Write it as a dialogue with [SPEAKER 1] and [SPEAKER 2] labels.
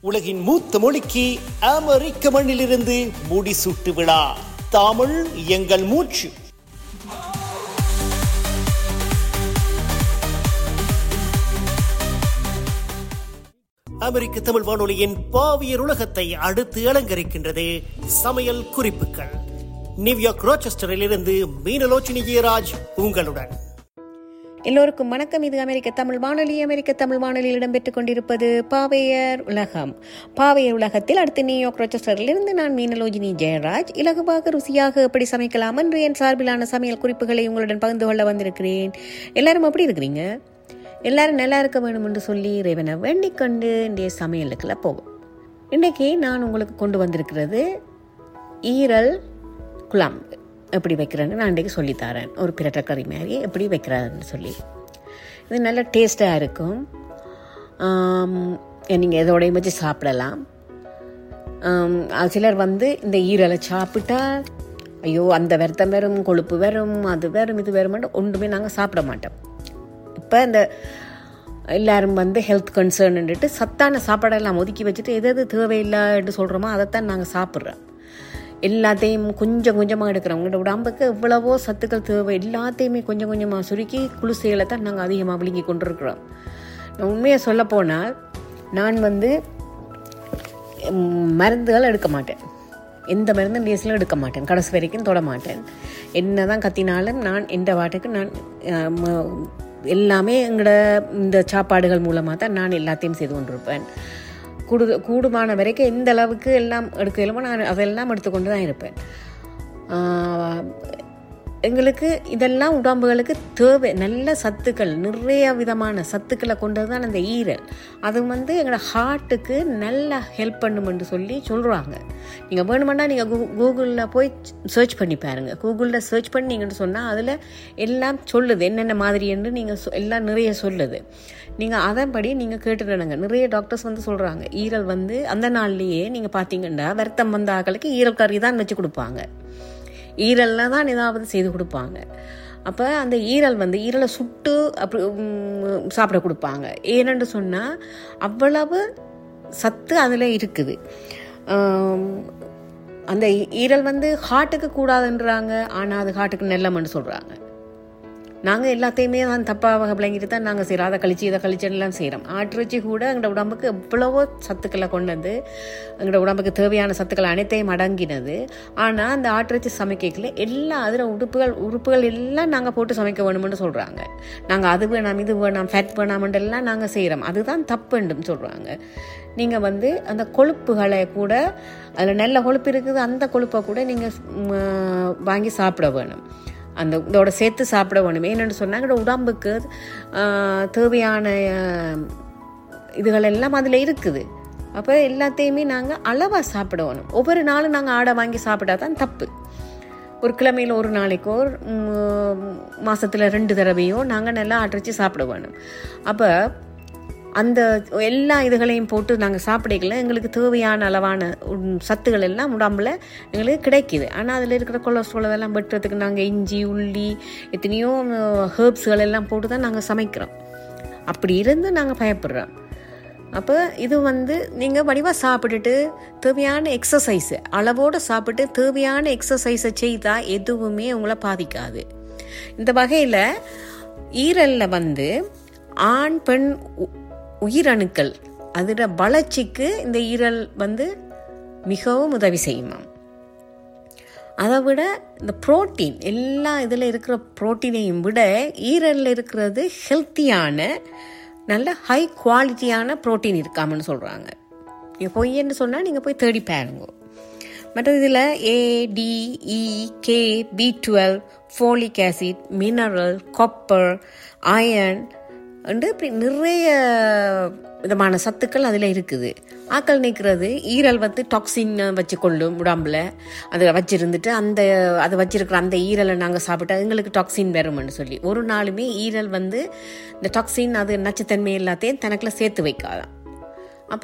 [SPEAKER 1] உலகின் மூத்த மொழிக்கு அமெரிக்க மண்ணிலிருந்து முடிசூட்டு விழா தமிழ் எங்கள் மூச்சு அமெரிக்க தமிழ் வானொலியின் பாவியர் உலகத்தை அடுத்து அலங்கரிக்கின்றது சமையல் குறிப்புகள் நியூயார்க் ரோச்செஸ்டரில் இருந்து மீனலோச்சினி ஜெயராஜ் உங்களுடன்
[SPEAKER 2] எல்லோருக்கும் வணக்கம் இது அமெரிக்க தமிழ் வானொலி அமெரிக்க தமிழ் வானொலியில் இடம்பெற்றுக் கொண்டிருப்பது பாவையர் உலகம் பாவையர் உலகத்தில் அடுத்து நியூயார்க் ரோச்சஸ்டரிலிருந்து நான் மீனலோஜினி ஜெயராஜ் இலகுவாக ருசியாக எப்படி சமைக்கலாம் என்று என் சார்பிலான சமையல் குறிப்புகளை உங்களுடன் பகிர்ந்து கொள்ள வந்திருக்கிறேன் எல்லாரும் எப்படி இருக்கிறீங்க எல்லாரும் நல்லா இருக்க வேணும் என்று சொல்லி இறைவனை வேண்டிக் கொண்டு இன்றைய சமையலுக்குள்ள போவோம் இன்றைக்கி நான் உங்களுக்கு கொண்டு வந்திருக்கிறது ஈரல் குழம்பு எப்படி வைக்கிறேன்னு நான் இன்றைக்கி சொல்லித்தரேன் ஒரு பிரட்டக்கறி மாதிரி எப்படி வைக்கிறதுன்னு சொல்லி இது நல்ல டேஸ்ட்டாக இருக்கும் நீங்கள் எதோடையும் வச்சு சாப்பிடலாம் ஆம், அது சிலர் வந்து இந்த ஈரலை சாப்பிட்டா ஐயோ அந்த வருத்தம் வரும் கொழுப்பு வரும் அது வரும் இது வரும் ஒன்றுமே நாங்கள் சாப்பிட மாட்டோம் இப்போ இந்த எல்லாரும் வந்து ஹெல்த் கன்சர்ன்னுட்டு சத்தான சாப்பாடெல்லாம் ஒதுக்கி வச்சுட்டு எது எது தேவையில்லைன்னு சொல்கிறோமோ அதைத்தான் நாங்கள் சாப்பிட்றோம் எல்லாத்தையும் கொஞ்சம் கொஞ்சமாக எடுக்கிறோம் உங்களோட உடம்புக்கு எவ்வளவோ சத்துக்கள் தேவை எல்லாத்தையுமே கொஞ்சம் கொஞ்சமாக சுருக்கி குளிசைகளை தான் நாங்கள் அதிகமாக விழுங்கி கொண்டிருக்கிறோம் நான் உண்மையை சொல்ல போனால் நான் வந்து ம், மருந்துகள் எடுக்க மாட்டேன் எந்த மருந்தும் லேசிலும் எடுக்க மாட்டேன் கடைசி வரைக்கும் தொட மாட்டேன் என்ன தான் கத்தினாலும் நான் எந்த வாட்டுக்கு நான் அஹ், ம- எல்லாமே எங்களோட இந்த சாப்பாடுகள் மூலமாக தான் நான் எல்லாத்தையும் செய்து கொண்டிருப்பேன் கூடு கூடுமான வரைக்கும் எந்த அளவுக்கு எல்லாம் எடுக்க இயலுமோ நான் அதெல்லாம் எடுத்துக்கொண்டு தான் இருப்பேன் ஆஹ், எங்களுக்கு இதெல்லாம் உடம்புகளுக்கு தேவை நல்ல சத்துக்கள் நிறைய விதமான சத்துக்களை கொண்டது தான் அந்த ஈரல் அது வந்து எங்களோட ஹார்ட்டுக்கு நல்லா ஹெல்ப் பண்ணுமென்று சொல்லி சொல்கிறாங்க நீங்கள் வேணுமெண்டா நீங்கள் கூ கூகுளில் போய் சர்ச் பண்ணி பாருங்க கூகுளில் சர்ச் பண்ணீங்கன்னு சொன்னால் அதில் எல்லாம் சொல்லுது என்னென்ன மாதிரி என்று நீங்கள் எல்லாம் நிறைய சொல்லுது நீங்கள் அதன்படி நீங்கள் கேட்டுடுங்க நிறைய டாக்டர்ஸ் வந்து சொல்கிறாங்க ஈரல் வந்து அந்த நாள்லேயே நீங்கள் பார்த்தீங்கன்னா வருத்தம் வந்த ஆக்களுக்கு ஈரல் கறி தான் வச்சு கொடுப்பாங்க ஈரலில் தான் ஏதாவது செய்து கொடுப்பாங்க அப்போ அந்த ஈரல் வந்து ஈரலை சுட்டு அப்படி உம், சாப்பிட கொடுப்பாங்க ஏனென்று சொன்னால் அவ்வளவு சத்து அதில் இருக்குது ஆம், அந்த ஈ- ஈரல் வந்து ஹார்ட்டுக்கு கூடாதுன்றாங்க ஆனால் அது ஹார்ட்டுக்கு நல்லமன்னு சொல்கிறாங்க நாங்கள் எல்லாத்தையுமே தான் தப்பாக விளங்கிட்டு தான் நாங்கள் செய்கிறோம் அதை கழிச்சு இதை கழிச்சுலாம் செய்கிறோம் ஆட்டிறைச்சி கூட எங்களோட உடம்புக்கு எவ்வளவோ சத்துக்களை கொண்டது எங்களோட உடம்புக்கு தேவையான சத்துக்கள் அனைத்தையும் அடங்கினது ஆனால் அந்த ஆட்டிறைச்சி சமைக்கல எல்லா அதில் உறுப்புகள் உறுப்புகள் எல்லாம் நாங்கள் போட்டு சமைக்க வேணும்னு சொல்கிறாங்க நாங்கள் அது வேணாம் இது வேணாம் ஃபேட் வேணாம்னு எல்லாம் நாங்கள் செய்கிறோம் அதுதான் தப்புன்னு சொல்கிறாங்க நீங்கள் வந்து அந்த கொழுப்புகளை கூட அதில் நல்ல கொழுப்பு இருக்குது அந்த கொழுப்பை கூட நீங்கள் வாங்கி சாப்பிட வேணும் அந்த இதோட சேர்த்து சாப்பிட வேணும் என்னென்னு சொன்னாங்க உடம்புக்கு ஆஹ், தேவையான ஆஹ், இதுகள் எல்லாம் அதில் இருக்குது அப்போ எல்லாத்தையுமே நாங்கள் அளவாக சாப்பிட வேணும் ஒவ்வொரு நாளும் நாங்கள் ஆடை வாங்கி சாப்பிட்டா தான் தப்பு ஒரு கிழமையில் ஒரு நாளைக்கோ ஒரு, ம், மாசத்துல ரெண்டு தடவையோ நாங்கள் நல்லா ஆட்டிச்சு சாப்பிட வேணும் அப்போ அந்த எல்லா இதுகளையும் போட்டு நாங்கள் சாப்பிடக்கல எங்களுக்கு தேவையான அளவான உம், சத்துக்கள் எல்லாம் உடம்புல எங்களுக்கு கிடைக்குது ஆனால் அதில் இருக்கிற கொலஸ்ட்ரால் அதெல்லாம் வெட்டுறதுக்கு நாங்கள் இஞ்சி உள்ளி எத்தனையோ ஹேர்ப்ஸ்கள் எல்லாம் போட்டு தான் நாங்கள் சமைக்கிறோம் அப்படி இருந்து நாங்கள் பயப்படுறோம் அப்போ இது வந்து நீங்கள் வடிவாக சாப்பிட்டுட்டு தேவையான எக்ஸசைஸு அளவோடு சாப்பிட்டு தேவையான எக்ஸசைஸை செய்தால் எதுவுமே உங்களை பாதிக்காது இந்த வகையில் ஈரலில் வந்து ஆண் பெண் உ- உயிரணுக்கள் அதோட வளர்ச்சிக்கு இந்த ஈரல் வந்து மிகவும் உதவி செய்யுமாம் அதை விட இந்த புரோட்டீன் எல்லா இதில் இருக்கிற புரோட்டீனையும் விட ஈரலில் இருக்கிறது ஹெல்த்தியான நல்ல ஹை குவாலிட்டியான புரோட்டீன் இருக்காமன்னு சொல்கிறாங்க நீங்கள் பொய்ன்னு சொன்னால் நீங்கள் போய் தேடி பாருங்க மற்ற இதில் A D E K B twelve folic acid mineral copper iron வந்து இப்படி நிறைய விதமான சத்துக்கள் அதில் இருக்குது ஆக்கள் நிற்கிறது ஈரல் வந்து டாக்ஸின் வச்சுக்கொள்ளும் உடம்புல அதை வச்சிருந்துட்டு அந்த அதை வச்சிருக்கிற அந்த ஈரலை நாங்கள் சாப்பிட்டா எங்களுக்கு டாக்ஸின் வரும்னு சொல்லி ஒரு நாளுமே ஈரல் வந்து இந்த டாக்ஸின் அது நச்சுத்தன்மை எல்லாத்தையும் தனக்குள்ள சேர்த்து வைக்காதாம்